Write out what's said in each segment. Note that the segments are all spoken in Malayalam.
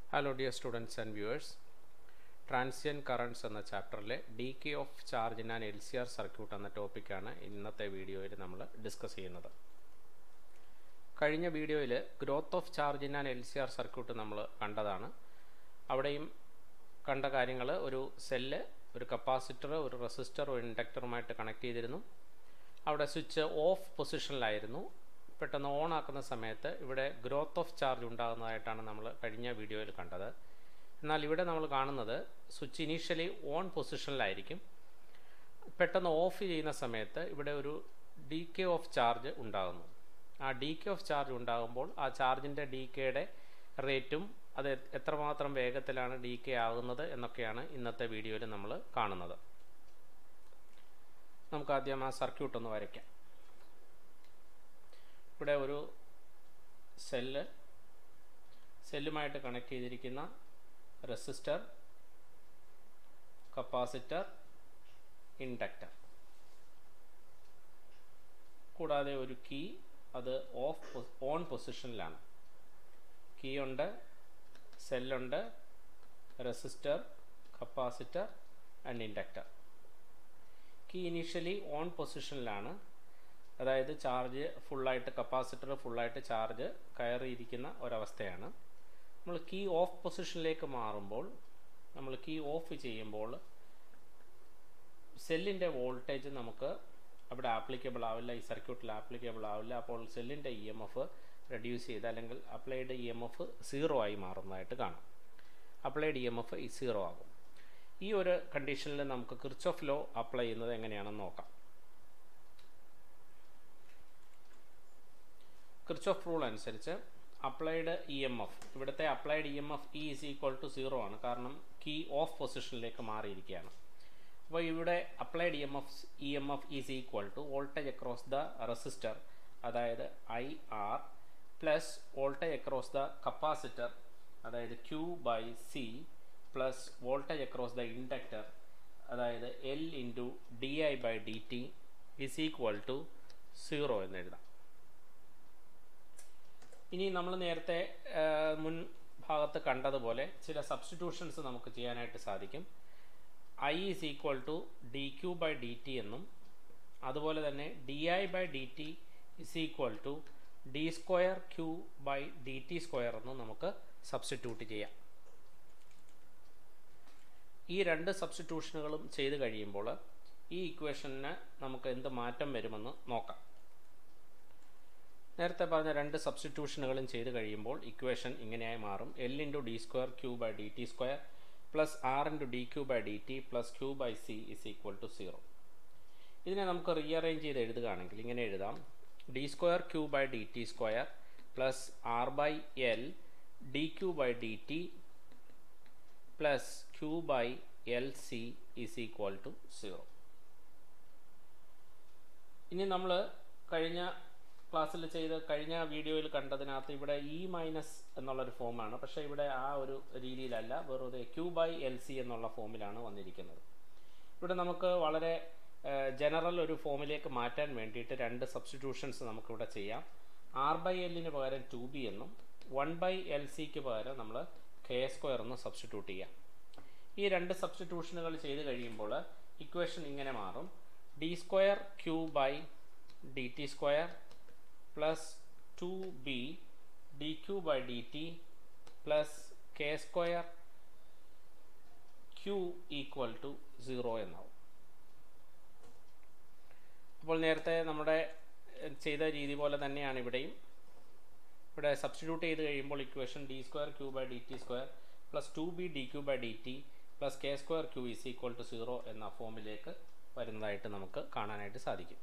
hello dear students and viewers transient currents എന്ന ചാപ്റ്ററിലെ decay of charge in an L C R circuit എന്ന ടോപ്പിക്കാണ് ഇന്നത്തെ വീഡിയോയിൽ നമ്മൾ ഡിസ്കസ് ചെയ്യുന്നത് കഴിഞ്ഞ വീഡിയോയിൽ growth of charge in an L C R circuit നമ്മൾ കണ്ടതാണ് അവിടെയും കണ്ട കാര്യങ്ങൾ ഒരു സെല്ല് ഒരു കപ്പാസിറ്റർ ഒരു റെസിസ്റ്റർ ഒരു ഇൻഡക്ടറുമായിട്ട് കണക്ട് ചെയ്തിരുന്നു അവിടെ സ്വിച്ച് ഓഫ് പൊസിഷനിലായിരുന്നു പെട്ടെന്ന് ഓൺ ആക്കുന്ന സമയത്ത് ഇവിടെ ഗ്രോത്ത് ഓഫ് ചാർജ് ഉണ്ടാകുന്നതായിട്ടാണ് നമ്മൾ കഴിഞ്ഞ വീഡിയോയിൽ കണ്ടത് എന്നാൽ ഇവിടെ നമ്മൾ കാണുന്നത് സ്വിച്ച് ഇനീഷ്യലി ഓൺ പൊസിഷനിലായിരിക്കും പെട്ടെന്ന് ഓഫ് ചെയ്യുന്ന സമയത്ത് ഇവിടെ ഒരു ഡി കെ ഓഫ് ചാർജ് ഉണ്ടാകുന്നു ആ ഡി കെ ഓഫ് ചാർജ് ഉണ്ടാകുമ്പോൾ ആ ചാർജിൻ്റെ ഡി കെയുടെ റേറ്റും അത് എത്രമാത്രം വേഗത്തിലാണ് ഡി കെ ആകുന്നത് എന്നൊക്കെയാണ് ഇന്നത്തെ വീഡിയോയിൽ നമ്മൾ കാണുന്നത് നമുക്ക് ആദ്യം ആ സർക്യൂട്ട് ഒന്ന് വരയ്ക്കാം ഇവിടെ ഒരു സെല്ല് സെല്ലുമായിട്ട് കണക്ട് ചെയ്തിരിക്കുന്ന റെസിസ്റ്റർ കപ്പാസിറ്റർ ഇൻഡക്റ്റർ കൂടാതെ ഒരു കീ അത് ഓഫ് ഓൺ പൊസിഷനിലാണ് കീ ഉണ്ട് സെല്ലുണ്ട് resistor capacitor and inductor key initially on പൊസിഷനിലാണ് അതായത് ചാർജ് ഫുള്ളായിട്ട് കപ്പാസിറ്റർ ഫുള്ളായിട്ട് ചാർജ് കയറിയിരിക്കുന്ന ഒരവസ്ഥയാണ് നമ്മൾ കീ ഓഫ് പൊസിഷനിലേക്ക് മാറുമ്പോൾ നമ്മൾ കീ ഓഫ് ചെയ്യുമ്പോൾ സെല്ലിൻ്റെ വോൾട്ടേജ് നമുക്ക് അവിടെ ആപ്ലിക്കബിൾ ആവില്ല ഈ സർക്യൂട്ടിൽ ആപ്ലിക്കബിൾ ആവില്ല അപ്പോൾ സെല്ലിൻ്റെ ഇ എം എഫ് റെഡ്യൂസ് ചെയ്ത് അല്ലെങ്കിൽ applied E M F zero ആയി മാറുന്നതായിട്ട് കാണാം applied E M F zero ആകും ഈ ഒരു കണ്ടീഷനിൽ നമുക്ക് കിർച്ചോഫ് ലോ അപ്ലൈ ചെയ്യുന്നത് എങ്ങനെയാണെന്ന് നോക്കാം കിർച്ചോഫ് റൂൾ അനുസരിച്ച് അപ്ലൈഡ് ഇ എം എഫ് ഇവിടുത്തെ applied E M F E is equal to zero ആണ് കാരണം കീ ഓഫ് പൊസിഷനിലേക്ക് മാറിയിരിക്കുകയാണ് അപ്പോൾ ഇവിടെ applied E M F E M F is equal to voltage across the resistor അതായത് I R plus voltage across the capacitor അതായത് Q by C plus voltage across the inductor അതായത് L into D I by D T is equal to zero എന്ന് എഴുതാം ഇനി നമ്മൾ നേരത്തെ മുൻ ഭാഗത്ത് കണ്ടതുപോലെ ചില സബ്സ്റ്റിറ്റ്യൂഷൻസ് നമുക്ക് ചെയ്യാനായിട്ട് സാധിക്കും I is equal to D Q by D T എന്നും അതുപോലെ തന്നെ D I by D T is equal to D square Q by D T square എന്നും നമുക്ക് സബ്സ്റ്റിറ്റ്യൂട്ട് ചെയ്യാം ഈ രണ്ട് സബ്സ്റ്റിറ്റ്യൂഷനുകളും ചെയ്ത് കഴിയുമ്പോൾ ഈ ഇക്വേഷന് നമുക്ക് എന്ത് മാറ്റം വരുമെന്ന് നോക്കാം നേരത്തെ പറഞ്ഞ രണ്ട് സബ്സ്റ്റിറ്റ്യൂഷനുകളും ചെയ്ത് കഴിയുമ്പോൾ ഇക്വേഷൻ ഇങ്ങനെയായി മാറും L into D square Q by D T square plus R into D Q by D T plus Q by C is equal to zero ഇതിനെ നമുക്ക് റീഅറേഞ്ച് ചെയ്ത് എഴുതുകയാണെങ്കിൽ ഇങ്ങനെ എഴുതാം D square Q by D T square plus R by L D Q by D T plus Q by L C is equal to zero ഇനി നമ്മൾ കഴിഞ്ഞ ക്ലാസ്സിൽ ചെയ്ത് കഴിഞ്ഞ വീഡിയോയിൽ കണ്ടതിനകത്ത് ഇവിടെ ഇ മൈനസ് എന്നുള്ളൊരു ഫോമാണ് പക്ഷേ ഇവിടെ ആ ഒരു രീതിയിലല്ല വെറുതെ ക്യൂ ബൈ എൽ സി എന്നുള്ള ഫോമിലാണ് വന്നിരിക്കുന്നത് ഇവിടെ നമുക്ക് വളരെ ജനറൽ ഒരു ഫോമിലേക്ക് മാറ്റാൻ വേണ്ടിയിട്ട് രണ്ട് സബ്സ്റ്റിറ്റ്യൂഷൻസ് നമുക്കിവിടെ ചെയ്യാം ആർ ബൈ എല്ലിന് പകരം ടു ബി എന്നും വൺ ബൈ എൽ സിക്ക് പകരം നമ്മൾ കെ സ്ക്വയർ എന്ന് സബ്സ്റ്റിറ്റ്യൂട്ട് ചെയ്യാം ഈ രണ്ട് സബ്സ്റ്റിറ്റ്യൂഷനുകൾ ചെയ്ത് കഴിയുമ്പോൾ ഇക്വേഷൻ ഇങ്ങനെ മാറും D square Q by D T square plus two B D Q by D T plus K square Q equal to zero എന്നാവും അപ്പോൾ നേരത്തെ നമ്മുടെ ചെയ്ത രീതി പോലെ തന്നെയാണ് ഇവിടെയും ഇവിടെ സബ്സ്റ്റിറ്റ്യൂട്ട് ചെയ്ത് കഴിയുമ്പോൾ equation D square Q by D T square plus two B D Q by D T plus K square Q is equal to zero എന്ന ഫോമിലേക്ക് വരുന്നതായിട്ട് നമുക്ക് കാണാനായിട്ട് സാധിക്കും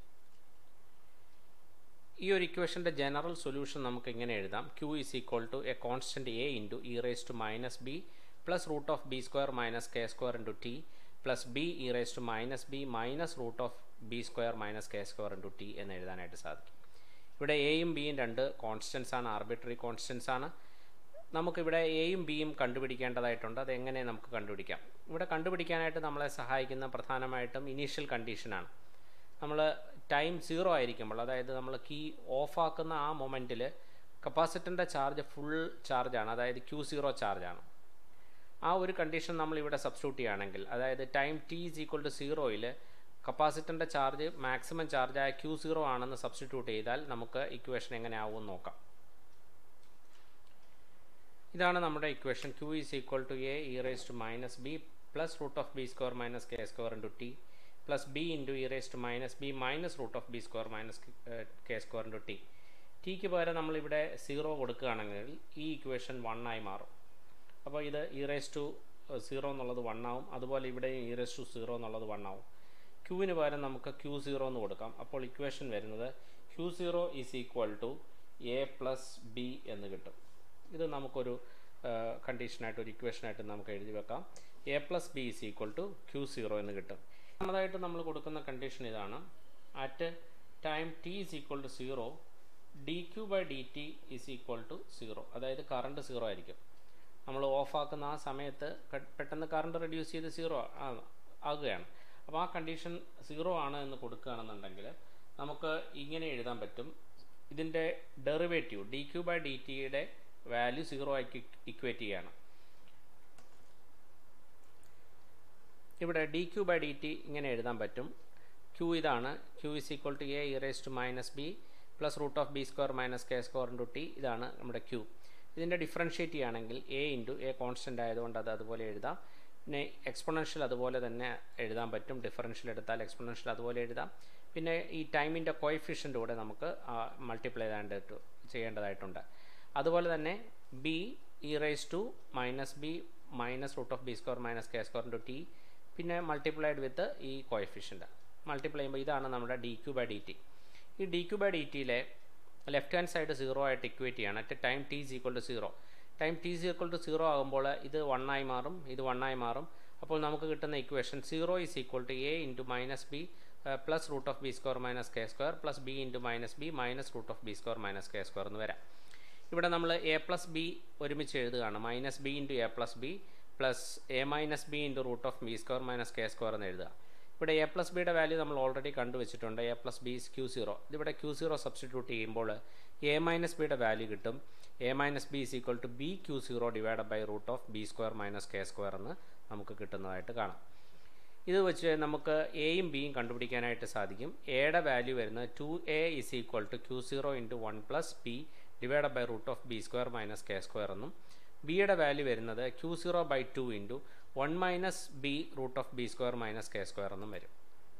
ഈ ഒരു ഇക്വേഷൻ്റെ ജനറൽ സൊല്യൂഷൻ നമുക്ക് എങ്ങനെ എഴുതാം Q is equal to A constant A into E raise to minus B plus root of B square minus K square into T plus B E raise to minus B minus root of B square minus K square into T എന്ന് എഴുതാനായിട്ട് സാധിക്കും ഇവിടെ എയും ബിയും രണ്ട് കോൺസ്റ്റൻസ് ആണ് ആർബിട്രറി കോൺസ്റ്റൻസ് ആണ് നമുക്കിവിടെ എയും ബിയും കണ്ടുപിടിക്കേണ്ടതായിട്ടുണ്ട് അതെങ്ങനെ നമുക്ക് കണ്ടുപിടിക്കാം ഇവിടെ കണ്ടുപിടിക്കാനായിട്ട് നമ്മളെ സഹായിക്കുന്ന പ്രധാനമായിട്ടും ഇനീഷ്യൽ കണ്ടീഷനാണ് നമ്മൾ ടൈം സീറോ ആയിരിക്കുമ്പോൾ അതായത് നമ്മൾ കീ ഓഫാക്കുന്ന ആ മൊമെൻറ്റിൽ കപ്പാസിറ്ററിൻ്റെ ചാർജ് ഫുൾ ചാർജാണ് അതായത് ക്യൂ സീറോ ചാർജാണ് ആ ഒരു കണ്ടീഷൻ നമ്മൾ ഇവിടെ സബ്സ്റ്റിറ്റ്യൂട്ട് ചെയ്യുകയാണെങ്കിൽ അതായത് time T is equal to സീറോയിൽ കപ്പാസിറ്ററിൻ്റെ ചാർജ് മാക്സിമം ചാർജായ ക്യൂ സീറോ ആണെന്ന് സബ്സ്റ്റിറ്റ്യൂട്ട് ചെയ്താൽ നമുക്ക് ഇക്വേഷൻ എങ്ങനെ ആവുമെന്ന് നോക്കാം ഇതാണ് നമ്മുടെ equation Q is equal to A E raise to minus B plus root of B square minus K square into T plus B into E raise to minus B minus root of B square minus K square into T ടിക്ക് പകരം നമ്മളിവിടെ സീറോ കൊടുക്കുകയാണെങ്കിൽ ഈ ഇക്വേഷൻ വൺ ആയി മാറും അപ്പോൾ ഇത് ഇ റേസ് ടു സീറോ എന്നുള്ളത് വൺ ആവും അതുപോലെ ഇവിടെ ഇ റേസ് ടു സീറോ എന്നുള്ളത് വൺ ആവും ക്യൂവിന് പകരം നമുക്ക് ക്യൂ സീറോ എന്ന് കൊടുക്കാം അപ്പോൾ ഇക്വേഷൻ വരുന്നത് Q zero is equal to A plus B എന്ന് കിട്ടും ഇത് നമുക്കൊരു കണ്ടീഷനായിട്ട് ഒരു ഇക്വേഷനായിട്ട് നമുക്ക് എഴുതി വെക്കാം A plus B is equal to Q zero എന്ന് കിട്ടും രണ്ടാമതായിട്ട് നമ്മൾ കൊടുക്കുന്ന കണ്ടീഷൻ ഇതാണ് at time T is equal to zero D Q by D T is equal to zero അതായത് കറണ്ട് സീറോ ആയിരിക്കും നമ്മൾ ഓഫാക്കുന്ന ആ സമയത്ത് പെട്ടെന്ന് കറണ്ട് റെഡ്യൂസ് ചെയ്ത് സീറോ ആകുകയാണ് അപ്പോൾ ആ കണ്ടീഷൻ സീറോ ആണ് എന്ന് കൊടുക്കുകയാണെന്നുണ്ടെങ്കിൽ നമുക്ക് ഇങ്ങനെ എഴുതാൻ പറ്റും ഇതിൻ്റെ derivative D Q by D ടിയുടെ വാല്യൂ സീറോ ആക്കി ഇക്വേറ്റ് ചെയ്യുകയാണ് ഇവിടെ D Q by D T ഇങ്ങനെ എഴുതാൻ പറ്റും ക്യൂ ഇതാണ് Q is equal to A E raise to minus B plus root of B square minus K square into T ഇതാണ് നമ്മുടെ ക്യൂ ഇതിൻ്റെ ഡിഫറൻഷ്യേറ്റ് ചെയ്യുകയാണെങ്കിൽ എ ഇൻറ്റു എ കോൺസ്റ്റൻ്റ് ആയതുകൊണ്ട് അത് അതുപോലെ എഴുതാം പിന്നെ എക്സ്പൊണൻഷ്യൽ അതുപോലെ തന്നെ എഴുതാൻ പറ്റും ഡിഫറൻഷ്യൽ എടുത്താൽ എക്സ്പൊണൻഷ്യൽ അതുപോലെ എഴുതാം പിന്നെ ഈ ടൈമിൻ്റെ കോയിഫിഷ്യൻ്റ് കൂടെ നമുക്ക് മൾട്ടിപ്ലൈ ചെയ്യേണ്ടത് ചെയ്യേണ്ടതായിട്ടുണ്ട് അതുപോലെ തന്നെ B E raise to minus B minus root of B square minus K square into T പിന്നെ മൾട്ടിപ്ലൈഡ് വിത്ത് ഈ കോയിഫിഷ്യൻ്റ് മൾട്ടിപ്ലൈ ചെയ്യുമ്പോൾ ഇതാണ് നമ്മുടെ D Q by D T ഈ ഡി ക്യൂ ബൈ ഡി ടിയിലെ ലെഫ്റ്റ് ഹാൻഡ് സൈഡ് സീറോ ആയിട്ട് ഇക്വേറ്റ് ചെയ്യാണ് at time T is equal to zero time T is equal to zero ആകുമ്പോൾ ഇത് വൺ ആയി മാറും ഇത് വൺ ആയി മാറും അപ്പോൾ നമുക്ക് കിട്ടുന്ന equation zero is equal to A into minus B plus root of B square minus K square plus B into minus B minus root of B square minus K square എന്ന് വരാം ഇവിടെ നമ്മൾ എ പ്ലസ് ബി ഒരുമിച്ച് എഴുതുകയാണ് minus B into A plus B plus A minus B into root of B square minus K square എന്ന് എഴുതുക ഇവിടെ എ പ്ലസ് ബിയുടെ വാല്യൂ നമ്മൾ already കണ്ടുവച്ചിട്ടുണ്ട് A plus B Q zero ഇതിവിടെ ക്യൂ സീറോ സബ്സ്റ്റിറ്റ്യൂട്ട് ചെയ്യുമ്പോൾ എ മൈനസ് ബിയുടെ വാല്യൂ കിട്ടും A minus B is equal to B Q zero divide by root of B square minus K square എന്ന് നമുക്ക് കിട്ടുന്നതായിട്ട് കാണാം ഇത് വെച്ച് നമുക്ക് എയും ബിയും കണ്ടുപിടിക്കാനായിട്ട് സാധിക്കും എയുടെ വാല്യൂ വരുന്നത് two A is equal to Q zero into one plus B divide by root of B square minus K square എന്നും ബിയുടെ വാല്യൂ വരുന്നത് Q zero by two into one minus B root of B square minus K square എന്നും വരും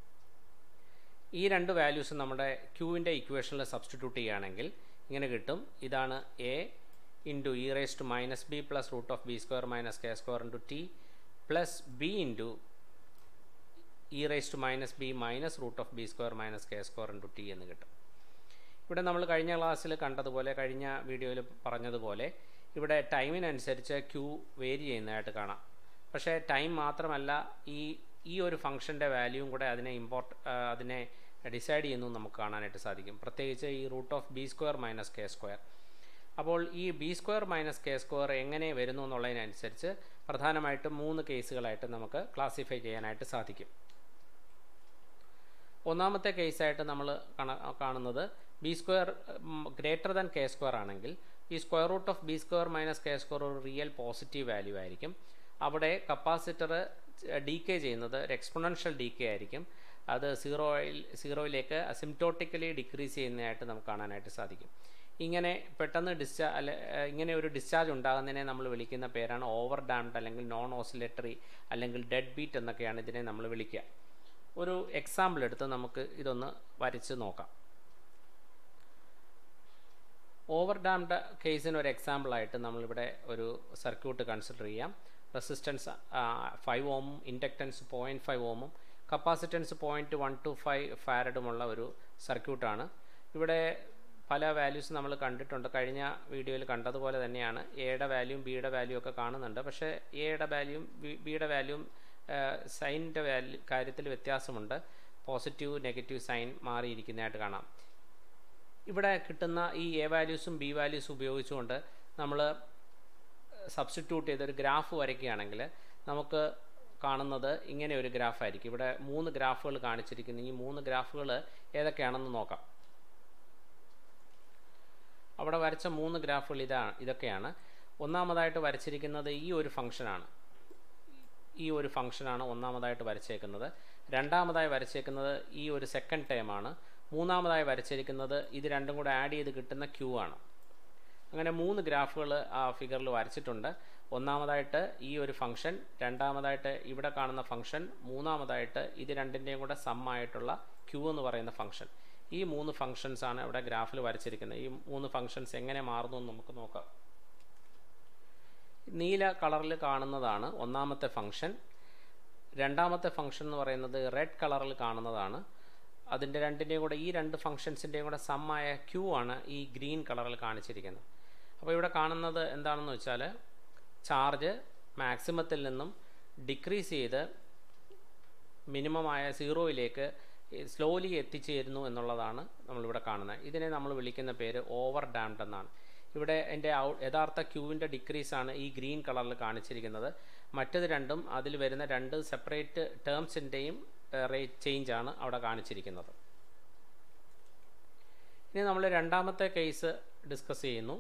ഈ രണ്ട് വാല്യൂസ് നമ്മുടെ ക്യൂവിൻ്റെ ഇക്വേഷനിൽ സബ്സ്റ്റിറ്റ്യൂട്ട് ചെയ്യുകയാണെങ്കിൽ ഇങ്ങനെ കിട്ടും ഇതാണ് A into E raise to minus B plus root of B square minus K square into T plus B into E raise to minus B minus root of B square minus K square into T എന്ന് കിട്ടും ഇവിടെ നമ്മൾ കഴിഞ്ഞ ക്ലാസ്സിൽ കണ്ടതുപോലെ കഴിഞ്ഞ വീഡിയോയിൽ പറഞ്ഞതുപോലെ ഇവിടെ ടൈമിനനുസരിച്ച് ക്യൂ വേരി ചെയ്യുന്നതായിട്ട് കാണാം പക്ഷേ ടൈം മാത്രമല്ല ഈ ഈ ഒരു ഫംഗ്ഷൻ്റെ വാല്യൂവും കൂടെ അതിനെ ഇമ്പോർട്ട് അതിനെ ഡിസൈഡ് ചെയ്യുന്നു നമുക്ക് കാണാനായിട്ട് സാധിക്കും പ്രത്യേകിച്ച് ഈ root of B square minus K square അപ്പോൾ ഈ B square minus K square എങ്ങനെ വരുന്നു എന്നുള്ളതിനനുസരിച്ച് പ്രധാനമായിട്ടും മൂന്ന് കേസുകളായിട്ട് നമുക്ക് ക്ലാസിഫൈ ചെയ്യാനായിട്ട് സാധിക്കും ഒന്നാമത്തെ കേസായിട്ട് നമ്മൾ കാണുന്നത് B square greater than K square ആണെങ്കിൽ ഈ square root of B square minus K square ഒരു റിയൽ പോസിറ്റീവ് വാല്യൂ ആയിരിക്കും അവിടെ കപ്പാസിറ്റർ ഡി കെ ചെയ്യുന്നത് ഒരു എക്സ്പൊണൻഷ്യൽ ഡി കെ ആയിരിക്കും അത് സീറോയിൽ സീറോയിലേക്ക് അസിംറ്റോട്ടിക്കലി ഡിക്രീസ് ചെയ്യുന്നതായിട്ട് നമുക്ക് കാണാനായിട്ട് സാധിക്കും ഇങ്ങനെ പെട്ടെന്ന് ഡിസ്ചാർജ് അല്ലെ ഇങ്ങനെ ഒരു ഡിസ്ചാർജ് ഉണ്ടാകുന്നതിനെ നമ്മൾ വിളിക്കുന്ന പേരാണ് ഓവർ ഡാംഡ് അല്ലെങ്കിൽ നോൺ ഓസിലേറ്ററി അല്ലെങ്കിൽ ഡെഡ് ബീറ്റ് എന്നൊക്കെയാണ് ഇതിനെ നമ്മൾ വിളിക്കുക ഒരു എക്സാമ്പിൾ എടുത്ത് നമുക്ക് ഇതൊന്ന് വരച്ച് നോക്കാം ഓവർ ഡാംഡ് കേസിന് ഒരു എക്സാമ്പിളായിട്ട് നമ്മളിവിടെ ഒരു സർക്യൂട്ട് കൺസിഡർ ചെയ്യാം റെസിസ്റ്റൻസ് ഫൈവ് ഓമും ഇൻഡക്റ്റൻസ് പോയിൻറ്റ് ഫൈവ് ഓമും capacitance point one two five ഫാരഡുമുള്ള ഒരു സർക്യൂട്ടാണ് ഇവിടെ പല വാല്യൂസ് നമ്മൾ കണ്ടിട്ടുണ്ട് കഴിഞ്ഞ വീഡിയോയിൽ കണ്ടതുപോലെ തന്നെയാണ് എയുടെ വാല്യൂം ബിയുടെ വാല്യൂ ഒക്കെ കാണുന്നുണ്ട് പക്ഷേ എയുടെ വാല്യൂം ബിയുടെ വാല്യൂം സൈനിൻ്റെ വാല്യൂ കാര്യത്തിൽ വ്യത്യാസമുണ്ട് പോസിറ്റീവ് നെഗറ്റീവ് സൈൻ മാറിയിരിക്കുന്നതായിട്ട് കാണാം ഇവിടെ കിട്ടുന്ന ഈ എ വാല്യൂസും ബി വാല്യൂസും ഉപയോഗിച്ചുകൊണ്ട് നമ്മൾ സബ്സ്റ്റിറ്റ്യൂട്ട് ചെയ്തൊരു ഗ്രാഫ് വരയ്ക്കുകയാണെങ്കിൽ നമുക്ക് കാണുന്നത് ഇങ്ങനെ ഒരു ഗ്രാഫായിരിക്കും ഇവിടെ മൂന്ന് ഗ്രാഫുകൾ കാണിച്ചിരിക്കുന്നു ഈ മൂന്ന് ഗ്രാഫുകൾ ഏതൊക്കെയാണെന്ന് നോക്കാം അവിടെ വരച്ച മൂന്ന് ഗ്രാഫുകൾ ഇതാ ഇതൊക്കെയാണ് ഒന്നാമതായിട്ട് വരച്ചിരിക്കുന്നത് ഈ ഒരു ഫംഗ്ഷനാണ് ഈ ഒരു ഫംഗ്ഷനാണ് ഒന്നാമതായിട്ട് വരച്ചേക്കുന്നത് രണ്ടാമതായി വരച്ചേക്കുന്നത് ഈ ഒരു സെക്കൻഡ് ടേമാണ് മൂന്നാമതായി വരച്ചിരിക്കുന്നത് ഇത് രണ്ടും കൂടെ ആഡ് ചെയ്ത് കിട്ടുന്ന ക്യൂ ആണ് അങ്ങനെ മൂന്ന് ഗ്രാഫുകൾ ആ ഫിഗറിൽ വരച്ചിട്ടുണ്ട് ഒന്നാമതായിട്ട് ഈ ഒരു ഫംഗ്ഷൻ രണ്ടാമതായിട്ട് ഇവിടെ കാണുന്ന ഫംഗ്ഷൻ മൂന്നാമതായിട്ട് ഇത് രണ്ടിൻ്റെയും കൂടെ സം ആയിട്ടുള്ള ക്യൂ എന്ന് പറയുന്ന ഫംഗ്ഷൻ ഈ മൂന്ന് ഫംഗ്ഷൻസ് ആണ് ഇവിടെ ഗ്രാഫിൽ വരച്ചിരിക്കുന്നത് ഈ മൂന്ന് ഫംഗ്ഷൻസ് എങ്ങനെ മാറുന്നു എന്ന് നമുക്ക് നോക്കാം നീല കളറിൽ കാണുന്നതാണ് ഒന്നാമത്തെ ഫംഗ്ഷൻ രണ്ടാമത്തെ ഫംഗ്ഷൻ എന്ന് പറയുന്നത് റെഡ് കളറിൽ കാണുന്നതാണ് അതിൻ്റെ രണ്ടിൻ്റെയും കൂടെ ഈ രണ്ട് ഫംഗ്ഷൻസിൻ്റെയും കൂടെ സമ്മായ ക്യൂ ആണ് ഈ ഗ്രീൻ കളറിൽ കാണിച്ചിരിക്കുന്നത് അപ്പോൾ ഇവിടെ കാണുന്നത് എന്താണെന്ന് വെച്ചാൽ ചാർജ് മാക്സിമത്തിൽ നിന്നും ഡിക്രീസ് ചെയ്ത് മിനിമമായ സീറോയിലേക്ക് സ്ലോലി എത്തിച്ചേരുന്നു എന്നുള്ളതാണ് നമ്മളിവിടെ കാണുന്നത് ഇതിനെ നമ്മൾ വിളിക്കുന്ന പേര് ഓവർ ഡാംഡ് എന്നാണ് ഇവിടെ എൻ്റെ ഔ യഥാർത്ഥ ക്യൂവിൻ്റെ ഡിക്രീസ് ആണ് ഈ ഗ്രീൻ കളറിൽ കാണിച്ചിരിക്കുന്നത് മറ്റത് രണ്ടും അതിൽ വരുന്ന രണ്ട് സെപ്പറേറ്റ് ടേംസിൻ്റെയും റേറ്റ് ചേഞ്ച് ആണ് അവിടെ കാണിച്ചിരിക്കുന്നത് ഇനി നമ്മൾ രണ്ടാമത്തെ കേസ് ഡിസ്കസ് ചെയ്യുന്നു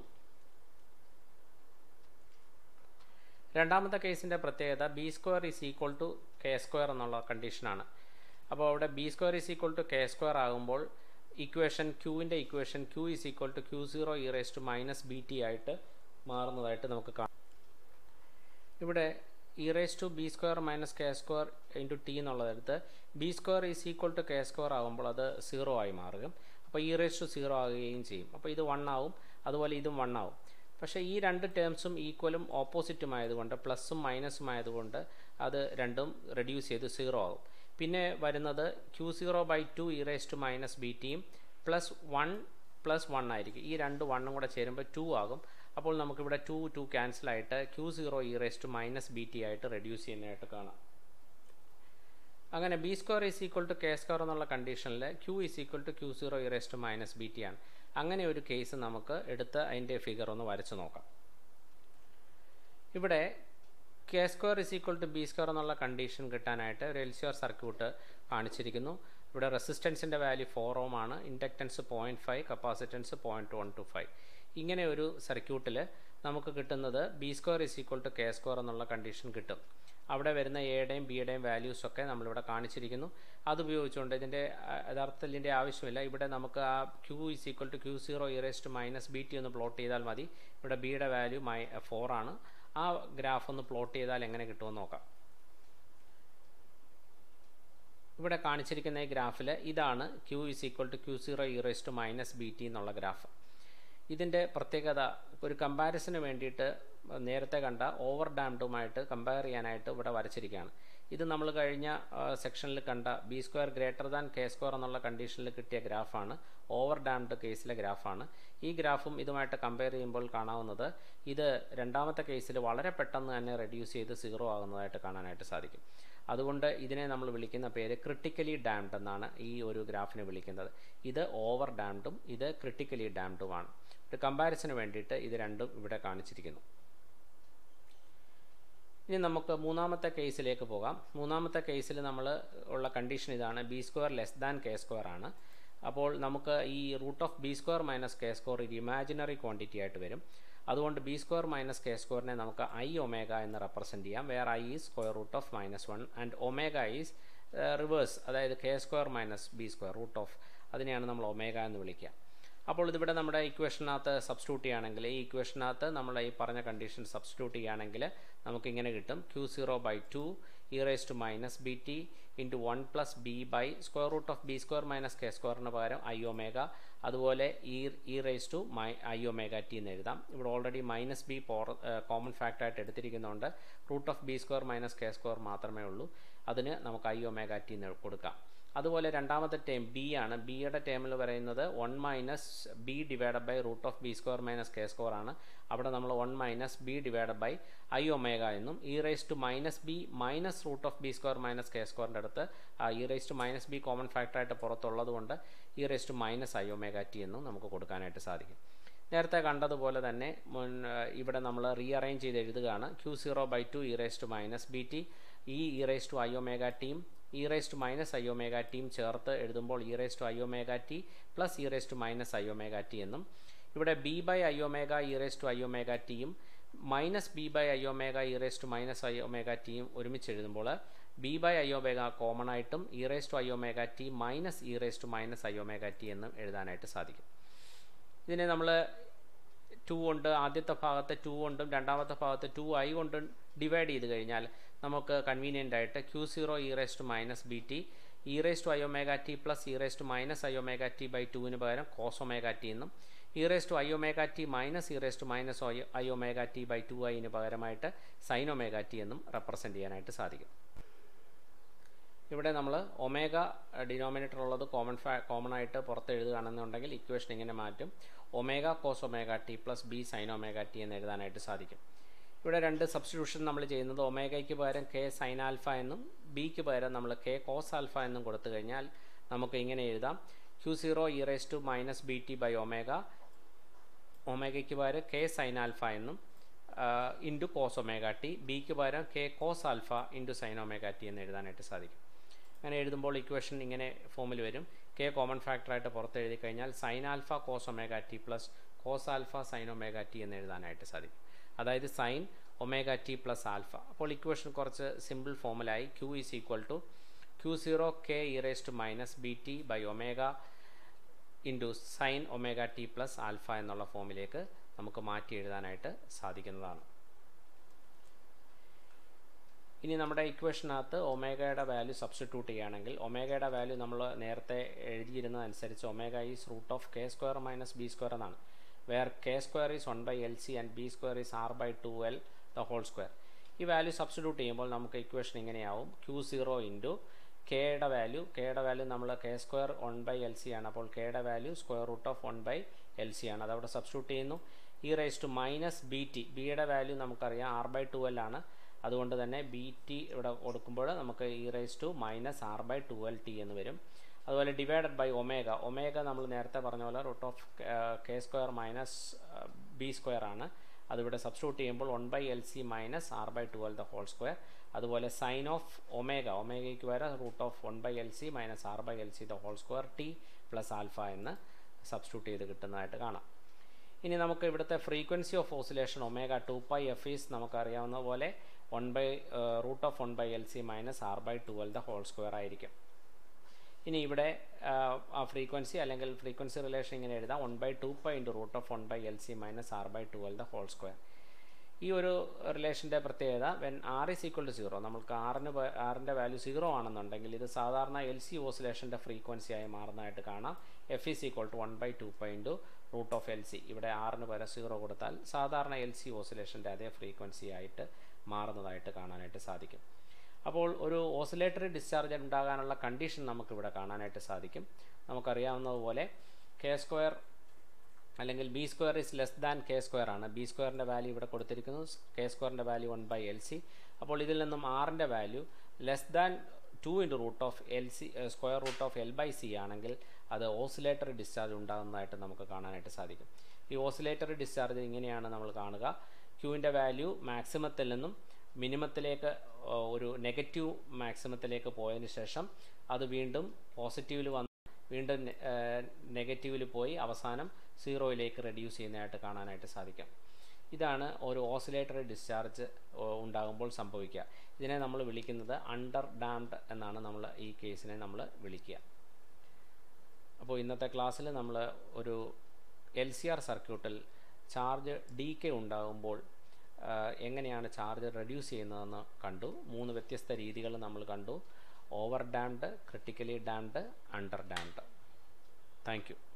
രണ്ടാമത്തെ കേസിൻ്റെ പ്രത്യേകത B square is equal to K square എന്നുള്ള കണ്ടീഷനാണ് അപ്പോൾ അവിടെ B square is equal to K square ആകുമ്പോൾ ഇക്വേഷൻ ക്യൂവിൻ്റെ equation Q is equal to Q zero e raise to minus B T ആയിട്ട് മാറുന്നതായിട്ട് നമുക്ക് കാണാം ഇവിടെ E raise to B square minus K square into T എന്നുള്ളതെടുത്ത് B square is equal to K square ആകുമ്പോൾ അത് സീറോ ആയി മാറും അപ്പോൾ ഇ റേസ് ടു സീറോ ആകുകയും ചെയ്യും അപ്പോൾ ഇത് വൺ ആവും അതുപോലെ ഇതും വൺ ആവും പക്ഷേ ഈ രണ്ട് ടേംസും ഈക്വലും ഓപ്പോസിറ്റും ആയതുകൊണ്ട് പ്ലസും മൈനസും ആയതുകൊണ്ട് അത് രണ്ടും റെഡ്യൂസ് ചെയ്ത് സീറോ ആകും പിന്നെ വരുന്നത് Q zero by two e raise to minus B ടിയും പ്ലസ് വൺ പ്ലസ് വൺ ആയിരിക്കും ഈ രണ്ട് വണ്ണും കൂടെ ചേരുമ്പോൾ ടു ആകും അപ്പോൾ നമുക്കിവിടെ ടു ടു ക്യാൻസലായിട്ട് Q zero e raise to minus B T ആയിട്ട് റെഡ്യൂസ് ചെയ്യുന്നതായിട്ട് കാണാം അങ്ങനെ B square is equal to K square എന്നുള്ള കണ്ടീഷനിൽ Q is equal to Q zero e raise to minus B T ആണ് അങ്ങനെ ഒരു കേസ് നമുക്ക് എടുത്ത് അതിൻ്റെ ഫിഗർ ഒന്ന് വരച്ച് നോക്കാം ഇവിടെ K square is equal to B square എന്നുള്ള കണ്ടീഷൻ കിട്ടാനായിട്ട് ഒരു എൽസിയർ സർക്യൂട്ട് കാണിച്ചിരിക്കുന്നു ഇവിടെ റെസിസ്റ്റൻസിൻ്റെ വാല്യൂ ഫോർ ഓം ആണ് inductance point five capacitance point one two five ഇങ്ങനെ ഒരു സർക്യൂട്ടിൽ നമുക്ക് കിട്ടുന്നത് B square is equal to K square എന്നുള്ള കണ്ടീഷൻ കിട്ടും അവിടെ വരുന്ന എയുടെയും ബിയുടെയും വാല്യൂസ് ഒക്കെ നമ്മളിവിടെ കാണിച്ചിരിക്കുന്നു അത് ഉപയോഗിച്ചുകൊണ്ട് ഇതിൻ്റെ യഥാർത്ഥത്തിൽ ഇതിൻ്റെ ആവശ്യമില്ല ഇവിടെ നമുക്ക് ആ Q is equal to Q zero e raise to minus B T ഒന്ന് പ്ലോട്ട് ചെയ്താൽ മതി ഇവിടെ ബിയുടെ വാല്യൂ മൈ ഫോർ ആണ് ആ ഗ്രാഫ് ഒന്ന് പ്ലോട്ട് ചെയ്താൽ എങ്ങനെ കിട്ടുമെന്ന് നോക്കാം ഇവിടെ കാണിച്ചിരിക്കുന്ന ഈ ഗ്രാഫിൽ ഇതാണ് Q is equal to Q zero e raise to minus B T എന്നുള്ള ഗ്രാഫ് ഇതിൻ്റെ പ്രത്യേകത ഒരു കമ്പാരിസന് വേണ്ടിയിട്ട് നേരത്തെ കണ്ട ഓവർ ഡാംഡുമായിട്ട് കമ്പയർ ചെയ്യാനായിട്ട് ഇവിടെ വരച്ചിരിക്കുകയാണ് ഇത് നമ്മൾ കഴിഞ്ഞ സെക്ഷനിൽ കണ്ട B square greater than K square എന്നുള്ള കണ്ടീഷനിൽ കിട്ടിയ ഗ്രാഫാണ് ഓവർ ഡാംഡ് കേസിലെ ഗ്രാഫാണ് ഈ ഗ്രാഫും ഇതുമായിട്ട് കമ്പയർ ചെയ്യുമ്പോൾ കാണാവുന്നത് ഇത് രണ്ടാമത്തെ കേസിൽ വളരെ പെട്ടെന്ന് തന്നെ റെഡ്യൂസ് ചെയ്ത് സീറോ ആകുന്നതായിട്ട് കാണാനായിട്ട് സാധിക്കും അതുകൊണ്ട് ഇതിനെ നമ്മൾ വിളിക്കുന്ന പേര് ക്രിട്ടിക്കലി ഡാംഡ് എന്നാണ് ഈ ഒരു ഗ്രാഫിനെ വിളിക്കുന്നത് ഇത് ഓവർ ഡാംഡും ഇത് ക്രിട്ടിക്കലി ഡാംഡുമാണ് ഒരു കമ്പാരിസന് വേണ്ടിയിട്ട് ഇത് രണ്ടും ഇവിടെ കാണിച്ചിരിക്കുന്നു ഇനി നമുക്ക് മൂന്നാമത്തെ കേസിലേക്ക് പോകാം മൂന്നാമത്തെ കേസിൽ നമ്മൾ ഉള്ള കണ്ടീഷൻ ഇതാണ് B square less than K square ആണ് അപ്പോൾ നമുക്ക് ഈ root of B square minus K square ഒരു ഇമാജിനറി ക്വാണ്ടിറ്റി ആയിട്ട് വരും അതുകൊണ്ട് ബി സ്ക്വയർ മൈനസ് കെ സ്ക്വയറിനെ നമുക്ക് ഐ ഒമേഗ എന്ന് റെപ്രസെൻറ്റ് ചെയ്യാം where i is square root of minus one and omega is reverse അതായത് K square minus B square root of അതിനെയാണ് നമ്മൾ ഒമേഗ എന്ന് വിളിക്കുക അപ്പോൾ ഇതിവിടെ നമ്മുടെ ഇക്വേഷനകത്ത് സബ്സ്റ്റിറ്റ്യൂട്ട് ചെയ്യുകയാണെങ്കിൽ ഈ ഇക്വേഷനകത്ത് നമ്മൾ ഈ പറഞ്ഞ കണ്ടീഷൻ സബ്സ്റ്റിറ്റ്യൂട്ട് ചെയ്യുകയാണെങ്കിൽ നമുക്കിങ്ങനെ കിട്ടും Q zero by two e raise to minus B T into one plus B by square root of B square minus K സ്ക്വയറിന് പകരം ഐ ഒമേഗ അതുപോലെ e e raise to my i omega T എന്ന് എഴുതാം ഇവിടെ already minus B for common ഫാക്ടറായിട്ട് എടുത്തിരിക്കുന്നതുകൊണ്ട് root of B square minus K square മാത്രമേ ഉള്ളൂ അതിന് നമുക്ക് ഐ ഒമേഗ ടി എന്ന് കൊടുക്കാം അതുപോലെ രണ്ടാമത്തെ ടേം ബി ആണ് ബിയുടെ ടേമിൽ പറയുന്നത് one minus B divide by root of B square minus K square ആണ് അവിടെ നമ്മൾ one minus B divide by i omega എന്നും e raise to minus B minus root of B square minus K സ്ക്വയറിൻ്റെ അടുത്ത് e raise to minus B common ഫാക്ടറായിട്ട് പുറത്തുള്ളത് കൊണ്ട് e raise to minus i omega T എന്നും നമുക്ക് കൊടുക്കാനായിട്ട് സാധിക്കും നേരത്തെ കണ്ടതുപോലെ തന്നെ മുൻ ഇവിടെ നമ്മൾ റീഅറേഞ്ച് ചെയ്ത് എഴുതുകയാണ് Q zero by two e raise to minus B T ഈ e raise to i omega ടീം e raise to minus i omega ടീം ചേർത്ത് എഴുതുമ്പോൾ e raise to i omega T plus e raise to minus i omega T എന്നും ഇവിടെ B by i omega e raise to i omega ടിയും minus B by i omega e raise to minus i omega ടിയും ഒരുമിച്ച് എഴുതുമ്പോൾ B by i omega common ആയിട്ടും e raise to i omega T minus e raise to minus i omega T എന്നും എഴുതാനായിട്ട് സാധിക്കും ഇതിനെ നമ്മൾ ടു കൊണ്ട് ആദ്യത്തെ ഭാഗത്തെ ടു കൊണ്ടും രണ്ടാമത്തെ ഭാഗത്ത് ടു ഐ കൊണ്ടും ഡിവൈഡ് ചെയ്ത് കഴിഞ്ഞാൽ നമുക്ക് കൺവീനിയൻ്റ് ആയിട്ട് Q zero e raise to minus B T e raise to i omega T plus e raise to minus i omega T by ടുവിന് പകരം കോസ് ഒമേഗ ടി എന്നും e raise to i omega T minus e raise to minus i omega T by two ഐന് പകരമായിട്ട് സൈൻ ഒമേഗ ടി എന്നും റെപ്രസെൻറ്റ് ചെയ്യാനായിട്ട് സാധിക്കും ഇവിടെ നമ്മൾ ഒമേഗ ഡിനോമിനേറ്റർ ഉള്ളത് കോമൺ ഫാ കോമൺ ആയിട്ട് പുറത്ത് എഴുതുകയാണെന്നുണ്ടെങ്കിൽ ഇക്വേഷൻ ഇങ്ങനെ മാറ്റും omega cos omega T plus B sine omega T എന്ന് എഴുതാനായിട്ട് സാധിക്കും ഇവിടെ രണ്ട് സബ്സ്റ്റിറ്റ്യൂഷൻ നമ്മൾ ചെയ്യുന്നത് ഒമേഗയ്ക്ക് പകരം കെ സൈൻ ആൽഫ എന്നും ബിക്ക് പകരം നമ്മൾ കെ കോസ് ആൽഫ എന്നും കൊടുത്തു കഴിഞ്ഞാൽ നമുക്ക് ഇങ്ങനെ എഴുതാം Q zero e raise to minus B T by omega omega പകരം കെ സൈൻ ആൽഫ എന്നും ഇൻറ്റു കോസ് ഒമേഗ ടി ബിക്ക് പകരം K cos alpha into sine omega T എന്ന് എഴുതാനായിട്ട് സാധിക്കും അങ്ങനെ എഴുതുമ്പോൾ ഇക്വേഷൻ ഇങ്ങനെ ഫോമിൽ വരും കെ കോമൺ ഫാക്ടറായിട്ട് പുറത്ത് എഴുതി കഴിഞ്ഞാൽ sine alpha cos omega T plus cos alpha sine omega T എന്ന് എഴുതാനായിട്ട് സാധിക്കും അതായത് sine omega T plus alpha അപ്പോൾ ഇക്വേഷൻ കുറച്ച് സിമ്പിൾ ഫോമിലായി Q is equal to Q zero K e raise to minus B T by omega into sine omega T plus alpha എന്നുള്ള ഫോമിലേക്ക് നമുക്ക് മാറ്റി എഴുതാനായിട്ട് സാധിക്കുന്നതാണ് ഇനി നമ്മുടെ ഇക്വേഷനകത്ത് ഒമേഗയുടെ വാല്യൂ സബ്സ്റ്റിറ്റ്യൂട്ട് ചെയ്യുകയാണെങ്കിൽ ഒമേഗയുടെ വാല്യൂ നമ്മൾ നേരത്തെ എഴുതിയിരുന്നതനുസരിച്ച് omega is root of K square minus B square എന്നാണ് where K square is one by L C and B square is R by two L the whole square ഈ വാല്യൂ സബ്സ്റ്റിറ്റ്യൂട്ട് ചെയ്യുമ്പോൾ നമുക്ക് ഇക്വേഷൻ ഇങ്ങനെയാവും ക്യൂ സീറോ ഇൻറ്റു കെയുടെ വാല്യൂ കെയുടെ വാല്യൂ നമ്മൾ K square one by L C ആണ് അപ്പോൾ കെയുടെ value square root of one by L C ആണ് അതവിടെ സബ്സ്റ്റിറ്റ്യൂട്ട് ചെയ്യുന്നു ഈ raise to minus B T ബിയുടെ വാല്യൂ നമുക്കറിയാം ആർ ബൈ ടു എൽ ആണ് അതുകൊണ്ട് തന്നെ ബി ടി ഇവിടെ കൊടുക്കുമ്പോൾ നമുക്ക് e raise to minus R by two L T എന്ന് വരും അതുപോലെ ഡിവൈഡഡ് ബൈ ഒമേഗ ഒമേഗ നമ്മൾ നേരത്തെ പറഞ്ഞ പോലെ root of K square minus B square ആണ് അതിവിടെ സബ്സ്റ്റിറ്റ്യൂട്ട് ചെയ്യുമ്പോൾ one by L C minus R by twelve the whole square അതുപോലെ സൈൻ ഓഫ് ഒമേഗ ഒമേഗയ്ക്ക് വരെ root of one by L C minus R by L C the whole square T plus alpha എന്ന് സബ്സ്റ്റിറ്റ്യൂട്ട് ചെയ്ത് കിട്ടുന്നതായിട്ട് കാണാം ഇനി നമുക്ക് ഇവിടുത്തെ frequency of oscillation omega two pi F is നമുക്കറിയാവുന്ന പോലെ one by root of one by L C minus R by twelve the whole square ആയിരിക്കും ഇനി ഇവിടെ ആ ഫ്രീക്വൻസി അല്ലെങ്കിൽ ഫ്രീക്വൻസി റിലേഷൻ ഇങ്ങനെ എഴുതാം one by two pi into root of one by L C minus R by twelve the whole square ഈ ഒരു റിലേഷൻ്റെ പ്രത്യേകത when R is equal to zero നമുക്ക് ആറിന് ആറിൻ്റെ വാല്യൂ സീറോ ആണെന്നുണ്ടെങ്കിൽ ഇത് സാധാരണ എൽ സി ഓസിലേഷൻ്റെ ഫ്രീക്വൻസി ആയി മാറുന്നതായിട്ട് കാണാം F is equal to one by two pi into root of L C ഇവിടെ ആറിന് പകരം സീറോ കൊടുത്താൽ സാധാരണ എൽ സി ഓസിലേഷൻ്റെ അതേ ഫ്രീക്വൻസി ആയിട്ട് മാറുന്നതായിട്ട് കാണാനായിട്ട് സാധിക്കും അപ്പോൾ ഒരു ഓസിലേറ്ററി ഡിസ്ചാർജ് ഉണ്ടാകാനുള്ള കണ്ടീഷൻ നമുക്കിവിടെ കാണാനായിട്ട് സാധിക്കും നമുക്കറിയാവുന്നതുപോലെ കെ സ്ക്വയർ അല്ലെങ്കിൽ B square is less than K square ആണ് ബി സ്ക്വയറിൻ്റെ വാല്യൂ ഇവിടെ കൊടുത്തിരിക്കുന്നു കെ സ്ക്വയറിൻ്റെ value one by L C അപ്പോൾ ഇതിൽ നിന്നും ആറിൻ്റെ value less than two into root of L C square root of L by C ആണെങ്കിൽ അത് ഓസിലേറ്ററി ഡിസ്ചാർജ് ഉണ്ടാകുന്നതായിട്ട് നമുക്ക് കാണാനായിട്ട് സാധിക്കും ഈ ഓസിലേറ്ററി ഡിസ്ചാർജ് ഇങ്ങനെയാണ് നമ്മൾ കാണുക ക്യൂവിൻ്റെ വാല്യൂ മാക്സിമത്തിൽ നിന്നും മിനിമത്തിലേക്ക് ഒരു നെഗറ്റീവ് മാക്സിമത്തിലേക്ക് പോയതിന് ശേഷം അത് വീണ്ടും പോസിറ്റീവിൽ വന്ന് വീണ്ടും നെഗറ്റീവിൽ പോയി അവസാനം സീറോയിലേക്ക് റെഡ്യൂസ് ചെയ്യുന്നതായിട്ട് കാണാനായിട്ട് സാധിക്കും ഇതാണ് ഒരു ഓസിലേറ്ററി ഡിസ്ചാർജ് ഉണ്ടാകുമ്പോൾ സംഭവിക്കുക ഇതിനെ നമ്മൾ വിളിക്കുന്നത് അണ്ടർ ഡാംഡ് എന്നാണ് നമ്മൾ ഈ കേസിനെ നമ്മൾ വിളിക്കുക അപ്പോൾ ഇന്നത്തെ ക്ലാസ്സിൽ നമ്മൾ ഒരു എൽ സി ആർ സർക്യൂട്ടിൽ ചാർജ് ഡി കെ ഉണ്ടാകുമ്പോൾ എങ്ങനെയാണ് ചാർജ് റെഡ്യൂസ് ചെയ്യുന്നതെന്ന് കണ്ടു മൂന്ന് വ്യത്യസ്ത രീതികൾ നമ്മൾ കണ്ടു over damped critically damped under damped thank U